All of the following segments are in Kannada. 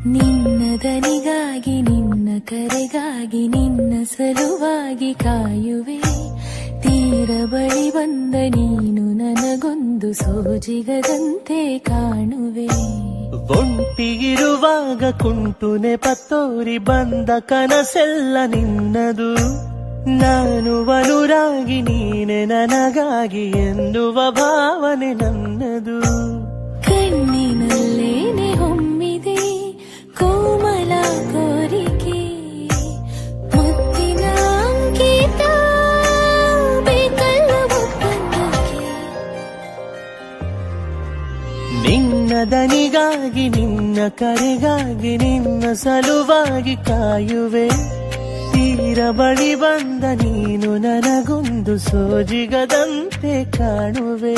ನಿನ್ನ ದನಿಗಾಗಿ ನಿನ್ನ ಕರೆಗಾಗಿ ನಿನ್ನ ಸಲುವಾಗಿ ಕಾಯುವೆ ತೀರ ಬಳಿ ಬಂದ ನೀನು ನನಗೊಂದು ಸೋಜಿಗದಂತೆ ಕಾಣುವೆ ಒಂಟಿಗಿರುವಾಗ ಕುಂಟು ನೆಪತ್ತೋರಿ ಬಂದ ಕನಸೆಲ್ಲ ನಿನ್ನದು ನಾನು ಅನುರಾಗಿ ನೀನೆ ನನಗಾಗಿ ಎನ್ನುವ ಭಾವನೆ ನನ್ನದು ಕಣ್ಣಿನಲ್ಲೇನೆ ಹೊಮ್ಮಿದೆ ಕೋಮಲ ಕೋರಿಕೆ ಮುತ್ತಿನ ಅಂಕಿತ ಬೇಕಲ್ಲ ಒಪ್ಪಂದಕ್ಕೆ ನಿನ್ನ ದನಿಗಾಗಿ ನಿನ್ನ ಕರೆಗಾಗಿ ನಿನ್ನ ಸಲುವಾಗಿ ಕಾಯುವೆ ತೀರ ಬಳಿ ಬಂದ ನೀನು ನನಗೊಂದು ಸೋಜಿಗದಂತೆ ಕಾಣುವೆ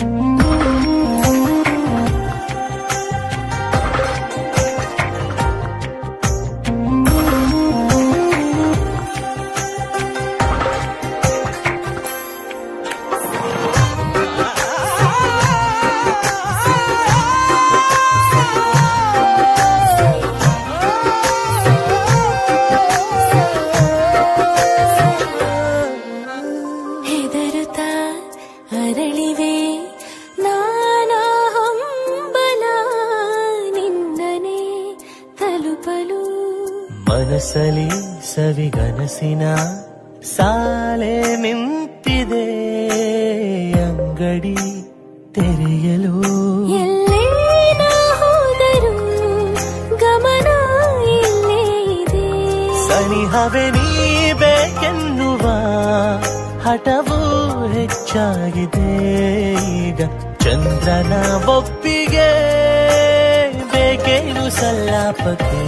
ಹೆದರುತ್ತಾ ಅರಳಿವೆ ನಾನಾ ಹಂಬಲ ನಿನ್ನನೆ ತಲುಪಲು ಮನಸ್ಸಲಿ ಸವಿಗನಸಿನ ಸಾಲೆ ನಿಂತಿದೆ ಅಂಗಡಿ ತೆರೆಯಲು ಎಲ್ಲೇ ನಾ ಹೋದರೂ ಗಮನ ಇಲ್ಲೇ ಇದೆ ಸನಿಹವೇ ನೀ ಬೇಕೆನ್ನುವ ಹಠವೂ ಹೆಚ್ಚಾಗಿದೆ ಈಗ ಚಂದ್ರನ ಒಪ್ಪಿಗೆ ಬೇಕೇನು ಸಲ್ಲಾಪಕ್ಕೆ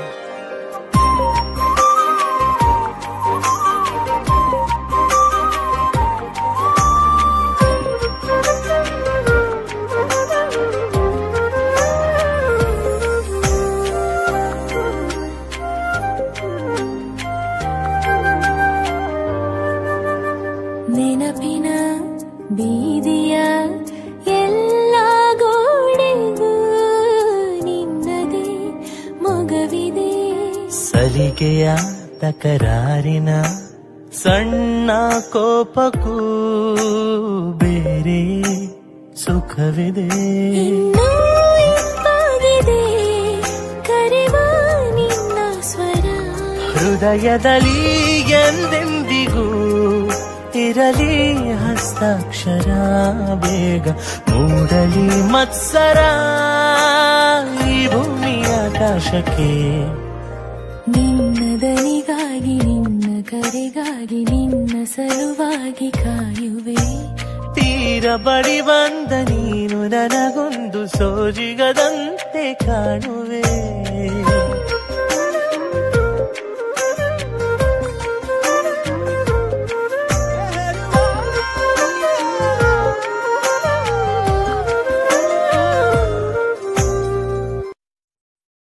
ನೆನಪಿನ ಬೀದಿಯ ಎಲ್ಲ ಗೋಡೆಗೂ ನಿನ್ನದೇ ಮೊಗವಿದೆ ಸಲಿಗೆಯ ತಕರಾರಿನ ಸಣ್ಣ ಕೋಪಕ್ಕೂ ಬೇರೆ ಸುಖವಿದೆ ಇನ್ನೂ ಇಂಪಾಗಿದೆ ಕರೆವ ನಿನ್ನ ಸ್ವರ ಹೃದಯದಲ್ಲಿ ಎಂದೆಂದಿಗೂ ಇರಲಿ ಹಸ್ತಾಕ್ಷರ ಬೇಗ ಮೂಡಲಿ ಮತ್ಸರ ಈ ಭೂಮಿ ಆಕಾಶಕ್ಕೆ ನಿನ್ನ ದನಿಗಾಗಿ ನಿನ್ನ ಕರೆಗಾಗಿ ನಿನ್ನ ಸಲುವಾಗಿ ಕಾಯುವೆ ತೀರ ಬಳಿ ಬಂದ ನೀನು ನನಗೊಂದು ಸೋಜಿಗದಂತೆ ಕಾಣುವೆ